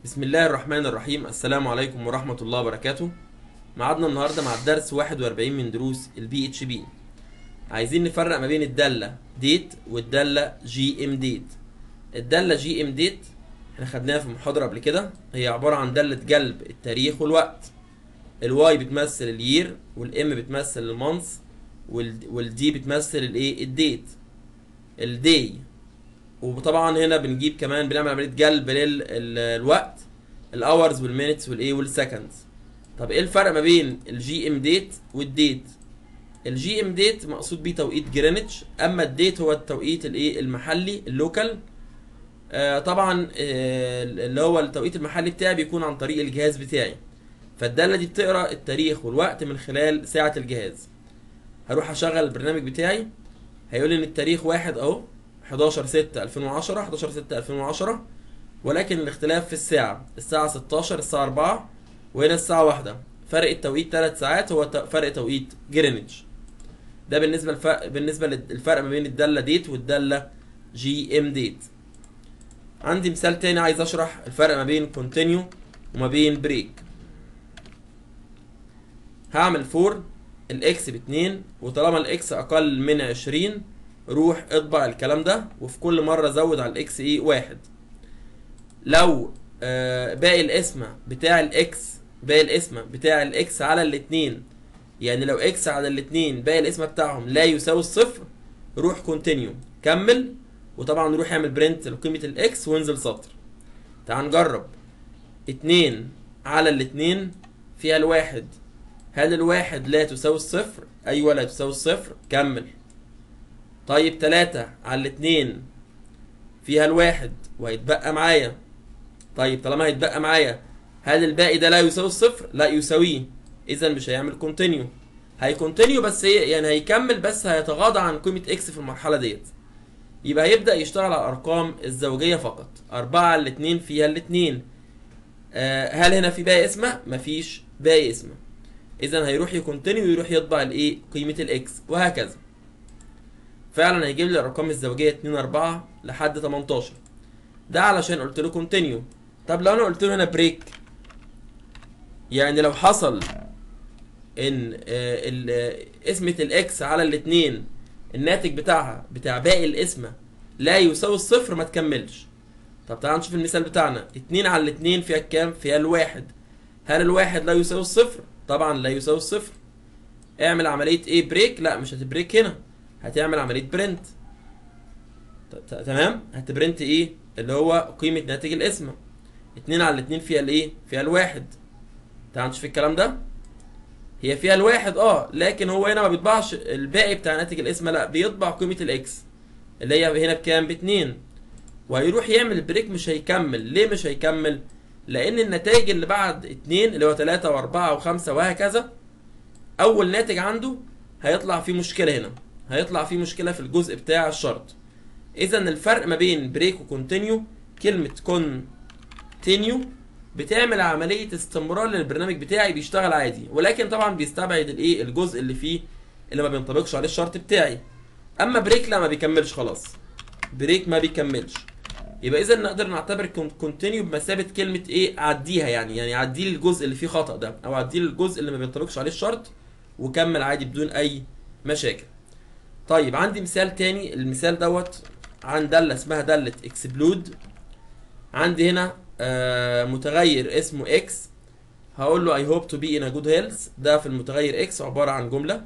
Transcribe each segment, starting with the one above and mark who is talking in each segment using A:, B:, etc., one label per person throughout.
A: بسم الله الرحمن الرحيم السلام عليكم ورحمة الله وبركاته معادنا النهاردة مع الدرس 41 من دروس البي اتش بي عايزين نفرق ما بين الدالة ديت والدالة جي ام ديت الدالة جي ام ديت احنا خدناها في محاضرة قبل كده هي عبارة عن دالة جلب التاريخ والوقت الواي بتمثل الير والام بتمثل المانث والدي بتمثل الايه الديت الدي وطبعا هنا بنجيب كمان بنعمل عمليه جلب للوقت الاورز والمينتس والايه والسكندز طب ايه الفرق ما بين الجي ام ديت والديت الجي ام ديت مقصود بيه توقيت جرينتش اما الديت هو التوقيت الايه المحلي اللوكال آه طبعا آه اللي هو التوقيت المحلي بتاعي بيكون عن طريق الجهاز بتاعي فالداله دي بتقرا التاريخ والوقت من خلال ساعه الجهاز هروح اشغل البرنامج بتاعي هيقول لي ان التاريخ واحد اهو 11 6 2010 11 6 2010 ولكن الاختلاف في الساعة الساعة 16 الساعة 4 وهنا الساعة 1 فرق التوقيت 3 ساعات هو فرق توقيت جرينتش ده بالنسبة للفرق بالنسبة للفرق ما بين الدالة ديت والدالة جي ام ديت عندي مثال تاني عايز اشرح الفرق ما بين كونتينيو وما بين بريك هعمل فور الاكس باتنين وطالما الاكس اقل من 20 روح اطبع الكلام ده وفي كل مرة زود على الاكس ايه واحد لو آه باقي الاسم بتاع الاكس باقي الاسم بتاع الاكس على الاتنين يعني لو اكس على الاتنين باقي الاسم بتاعهم لا يساوي الصفر روح كونتينيو كمل وطبعا روح اعمل برنت لقيمة الاكس وانزل سطر تعال نجرب اتنين على الاتنين فيها الواحد هل الواحد لا تساوي الصفر ايوه لا تساوي الصفر كمل طيب تلاتة على الاتنين فيها الواحد وهيتبقى معايا طيب طالما هيتبقى معايا هل الباقي ده لا يساوي الصفر؟ لا يساويه اذا مش هيعمل كونتينيو هيكونتينيو بس هي يعني هيكمل بس هيتغاضى عن قيمة اكس في المرحلة ديت يبقى هيبدأ يشتغل على الأرقام الزوجية فقط أربعة على الاتنين فيها الاتنين آه هل هنا في باقي اسمه؟ مفيش باقي اسمه إذا هيروح يكونتينيو ويروح يطبع الإيه؟ قيمة الإكس وهكذا فعلا هيجيب لي الارقام الزوجيه 2 4 لحد 18 ده علشان قلت له كونتينيو طب لو انا قلت له هنا بريك يعني لو حصل ان اسمة الاكس على الاثنين الناتج بتاعها بتاع باقي الاسم لا يساوي الصفر ما تكملش طب تعال نشوف المثال بتاعنا 2 على الاثنين فيها كام فيها الواحد هل الواحد لا يساوي الصفر طبعا لا يساوي الصفر اعمل عمليه ايه بريك لا مش هتبريك هنا هتعمل عمليه برنت تمام هتبرنت ايه اللي هو قيمه ناتج الاسم اتنين على الاتنين فيها الايه فيها الواحد تعال نشوف الكلام ده هي فيها الواحد اه لكن هو هنا ما بيطبعش الباقي بتاع ناتج الاسم لا بيطبع قيمه الاكس اللي هي هنا بكام باتنين وهيروح يعمل البريك مش هيكمل ليه مش هيكمل لان النتائج اللي بعد اتنين اللي هو تلاتة واربعة وخمسة وهكذا اول ناتج عنده هيطلع فيه مشكله هنا هيطلع فيه مشكلة في الجزء بتاع الشرط إذا الفرق ما بين بريك وكونتينيو كلمة كونتينيو بتعمل عملية استمرار للبرنامج بتاعي بيشتغل عادي ولكن طبعا بيستبعد الايه الجزء اللي فيه اللي ما بينطبقش عليه الشرط بتاعي اما بريك لا ما بيكملش خلاص بريك ما بيكملش يبقى اذا نقدر نعتبر كونتينيو بمثابه كلمه ايه عديها يعني يعني عدي لي الجزء اللي فيه خطا ده او عدي لي الجزء اللي ما بينطبقش عليه الشرط وكمل عادي بدون اي مشاكل طيب عندي مثال تاني المثال دوت عن دالة اسمها دالة اكسبلود عندي هنا آه متغير اسمه اكس هقول له I hope to be in a good health ده في المتغير اكس عبارة عن جملة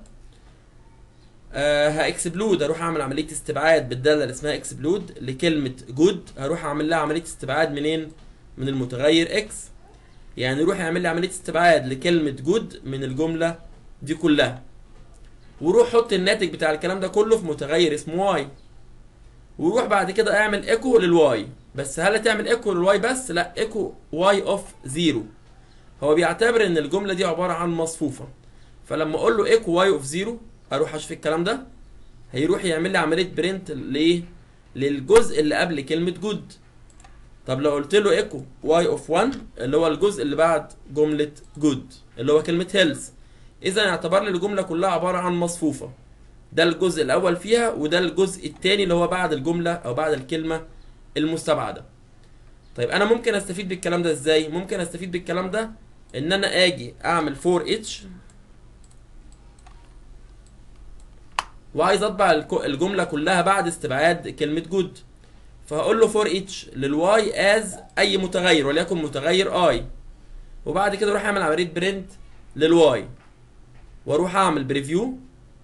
A: آه هاكسبلود هروح اعمل عملية استبعاد بالدالة اللي اسمها اكسبلود لكلمة جود هروح اعمل لها عملية استبعاد منين من المتغير اكس يعني روح يعمل لي عملية استبعاد لكلمة جود من الجملة دي كلها وروح حط الناتج بتاع الكلام ده كله في متغير اسمه واي وروح بعد كده اعمل ايكو للواي بس هل هتعمل ايكو للواي بس لا ايكو واي اوف زيرو هو بيعتبر ان الجمله دي عباره عن مصفوفه فلما اقول له ايكو واي اوف زيرو اروح اشوف الكلام ده هيروح يعمل لي عمليه برنت لايه للجزء اللي قبل كلمه جود طب لو قلت له ايكو واي اوف 1 اللي هو الجزء اللي بعد جمله جود اللي هو كلمه هيلث اذا يعتبر لي الجمله كلها عباره عن مصفوفه ده الجزء الاول فيها وده الجزء الثاني اللي هو بعد الجمله او بعد الكلمه المستبعده طيب انا ممكن استفيد بالكلام ده ازاي ممكن استفيد بالكلام ده ان انا اجي اعمل فور اتش وعايز اطبع الكو- الجمله كلها بعد استبعاد كلمه جود فهقول له فور اتش للواي از اي متغير وليكن متغير اي وبعد كده اروح اعمل عمليه برنت للواي واروح اعمل بريفيو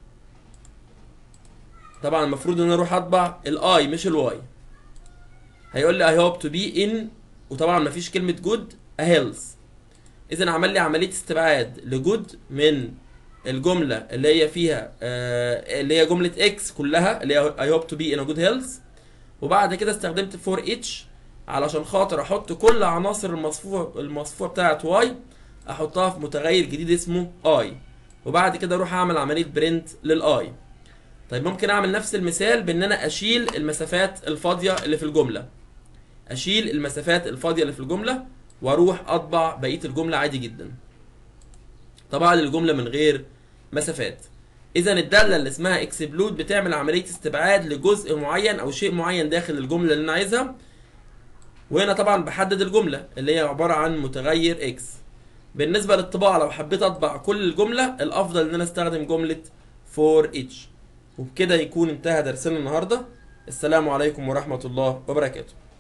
A: طبعا المفروض ان انا اروح اطبع الاي مش الواي هيقول لي اي هوب تو بي ان وطبعا مفيش كلمه جود هيلث اذا عمل لي عمليه استبعاد لجود من الجمله اللي هي فيها آه اللي هي جمله اكس كلها اللي هي اي هوب تو بي ان جود هيلث وبعد كده استخدمت فور اتش علشان خاطر احط كل عناصر المصفوفه المصفوفه بتاعت واي احطها في متغير جديد اسمه اي وبعد كده اروح اعمل عمليه برنت للاي طيب ممكن اعمل نفس المثال بان انا اشيل المسافات الفاضيه اللي في الجمله اشيل المسافات الفاضيه اللي في الجمله واروح اطبع بقيه الجمله عادي جدا طبعا الجمله من غير مسافات اذا الداله اللي اسمها اكسبلود بتعمل عمليه استبعاد لجزء معين او شيء معين داخل الجمله اللي انا عايزها وهنا طبعا بحدد الجمله اللي هي عباره عن متغير اكس بالنسبه للطباعه لو حبيت اطبع كل الجمله الافضل ان انا استخدم جمله فور اتش وبكده يكون انتهى درسنا النهارده السلام عليكم ورحمه الله وبركاته